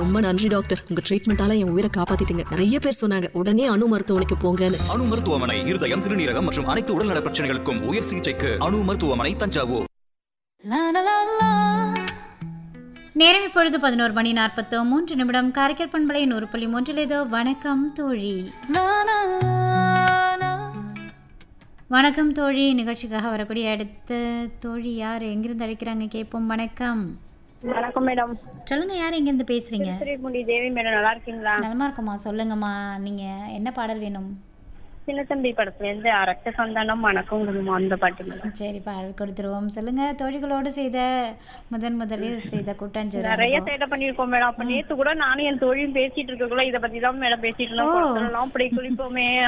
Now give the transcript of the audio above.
ரொம்ப நன்றி டாக்டர் உங்க ட்ரீட்மெண்டால என் உயிரை காப்பாத்திட்டீங்க நிறைய பேர் சொன்னாங்க உடனே அணு மருத்துவமனைக்கு போங்கன்னு அணு மருத்துவமனை இருதயம் சிறுநீரகம் மற்றும் அனைத்து உடல்நல பிரச்சனைகளுக்கும் உயர் சிகிச்சைக்கு அணு மருத்துவமனை தஞ்சாவூர் நேரம் இப்பொழுது பதினோரு மணி நாற்பத்து மூன்று நிமிடம் காரைக்கால் பண்பலை நூறு புள்ளி மூன்றில் ஏதோ வணக்கம் தோழி வணக்கம் தோழி நிகழ்ச்சிக்காக வரக்கூடிய அடுத்த தோழி யார் எங்கிருந்து அழைக்கிறாங்க கேட்போம் வணக்கம் வணக்கம் மேடம் சொல்லுங்க யார் எங்கிருந்து பேசுறீங்க திருமுடி தேவி மேடம் நல்லா இருக்கீங்களா நலமா இருக்கம்மா சொல்லுங்கம்மா நீங்க என்ன பாடல் வேணும் சின்னத்தம்பி படத்துல இருந்து அரக்க சந்தானம் வணக்கம் குடும்பம் அந்த பாட்டு மேடம் சரி பாடல் கொடுத்துருவோம் சொல்லுங்க தோழிகளோடு செய்த முதன் முதலில் செய்த கூட்டாஞ்சோறு நிறைய அனுபவம். சேட்டை பண்ணிருக்கோம் மேடம் அப்ப நேத்து கூட நானும் என் தோழியும் பேசிட்டு இருக்கக்குள்ள இத பத்தி தான் மேடம் பேசிட்டு இருந்தோம் ஓ. குளத்துலலாம் அப்படி குளிப்போமே